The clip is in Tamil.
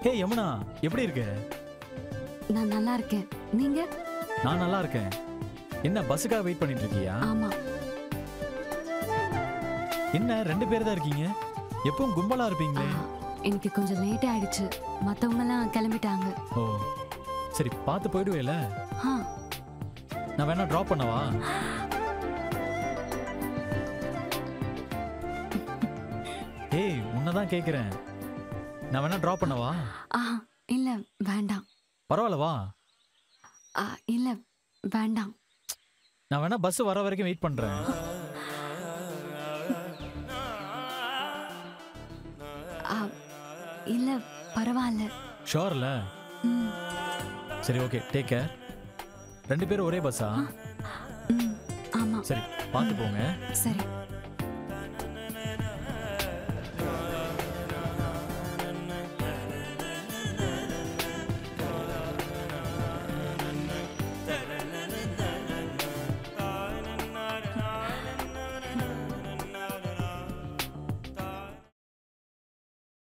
ஹே யமுனா எப்படி இருக்க நான் நல்லா இருக்கேன் நீங்க நான் நல்லா இருக்கேன் என்ன பஸ்ஸுக்காக வெயிட் பண்ணிட்டு இருக்கியா ஆமா என்ன ரெண்டு பேர் தான் இருக்கீங்க எப்பவும் கும்பலா இருப்பீங்களே ஆ, எனக்கு கொஞ்சம் லேட் ஆயிடுச்சு மத்தவங்க எல்லாம் கிளம்பிட்டாங்க ஓ சரி பார்த்து போயிடுவேல ஆ, நான் வேணா ட்ராப் பண்ணவா ஏய் உன்னதான் கேக்குறேன் நான் வேணா ட்ராப் பண்ணவா ஆ இல்ல வேண்டாம் பரவாயில்ல வா ஆ, இல்ல வேண்டாம் நான் வேணா பஸ் வர வரைக்கும் வெயிட் பண்றேன் ஆ, இல்ல பரவாயில்ல ஷோர்ல ம், சரி ஓகே டேக் கேர் ரெண்டு பேரும் ஒரே பஸ்ஸா ம், ஆமா சரி பார்த்து போங்க சரி